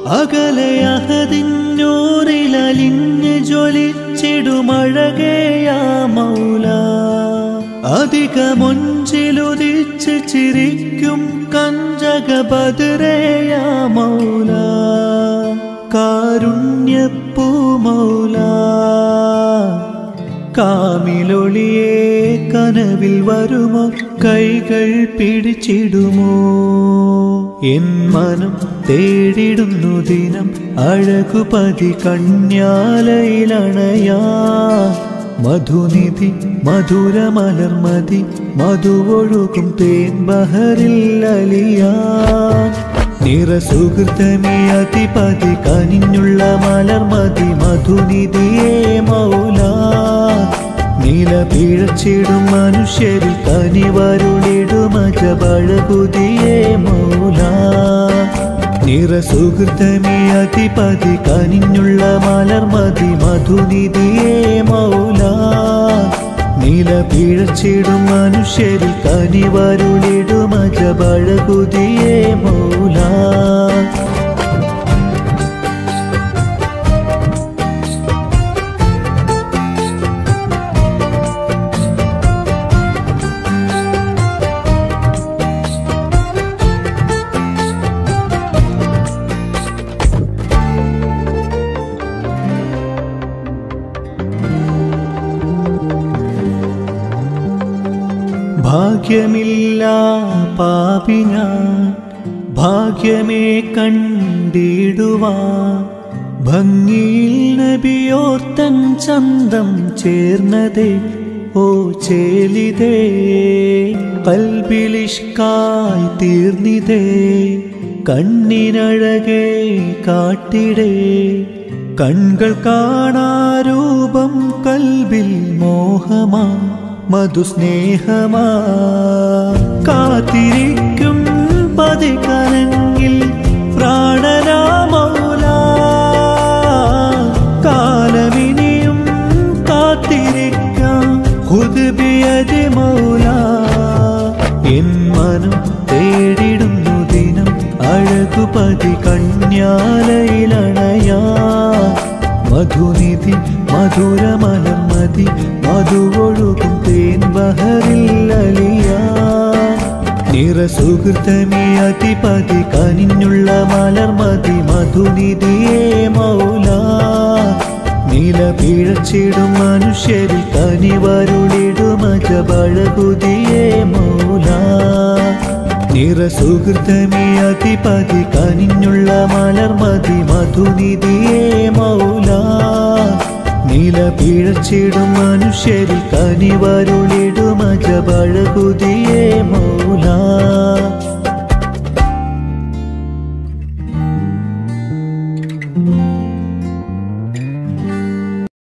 അകലെ അഹദിന്നൂറിലലിഞ്ഞ് ജ്വലിച്ചിടുമഴകേയാ മൗല അധികമൊഞ്ചിലുദിച്ച് ചിരിക്കും കഞ്ചക ബദരേയാ മൗല കാരുണ്യപ്പൂ മൗല കാമിലൊളിയെ കനവിൽ വരുമോ കൈകൾ പിടിച്ചിടുമോ എൻ മനം തേടിടുന്നു ദിനം അഴകുപതി കണ്യാലയിലണയാ മധുനിധി മധുരമലർമതി മധുവൊഴുകും തേൻ ബഹറിൽ അലിയാ നിറസുഹൃതമേ അതിപതി കനിഞ്ഞുള്ള മലർമതി മധുനിധിയേ മൗല നീല പിഴച്ചിടും മനുഷ്യരിൽ കനിവരുളിടും അജബഴകുതിയേ മൗല നിറസുഹൃതമേ അതിപതി കനിഞ്ഞുള്ള മലർമതി മധുനിധിയേ മൗല നീല പിഴച്ചിടും മനുഷ്യരിൽ കനിവരുളിടും അജബഴകുതിയേ മൗല ഭാഗ്യമില്ല പാപി ഞാൻ ഭാഗ്യമേ കണ്ടിടുവാ ഭംഗിയിൽ നബിയോർത്തൻ ചന്തം ചേർന്നതേ ഓ ചേലിതേ കൽബിലിഷ്കായി തീർന്നിതേ കണ്ണിനഴകെ കാട്ടിടേ കൺകൾ കാണാരൂപം കൽബിൽ മോഹമാ മധുസ്നേഹമാ കാത്തിരിക്കും പതികരങ്ങിൽ പ്രാണനാമൗല കാലമിനിയും കാത്തിരിക്കാം ഹുദ്ബിയതി മൗല എൻ മനം തേടിടുന്നു ദിനം അഴകുപതി കണ്യാലയിലണയാ മധുനിധി മധുരമലർമതി മധുവൊഴുകും തേൻ ബഹറിൽ അലിയാ നിറസുഹൃതമേ അതിപതി കനിഞ്ഞുള്ള മലർമതി മധുനിധിയേ മൗല നീല പിഴച്ചിടും മനുഷ്യരിൽ കനിവരുളിടും അജബഴകുതിയേ മൗല നിറസുഹൃതമേ അതിപതി കനിഞ്ഞുള്ള മലർമതി മധുനിധിയേ മൗല നീല പിഴച്ചിടും മനുഷ്യരിൽ കനിവരുളിടും അജബഴകുതിയേ മൗല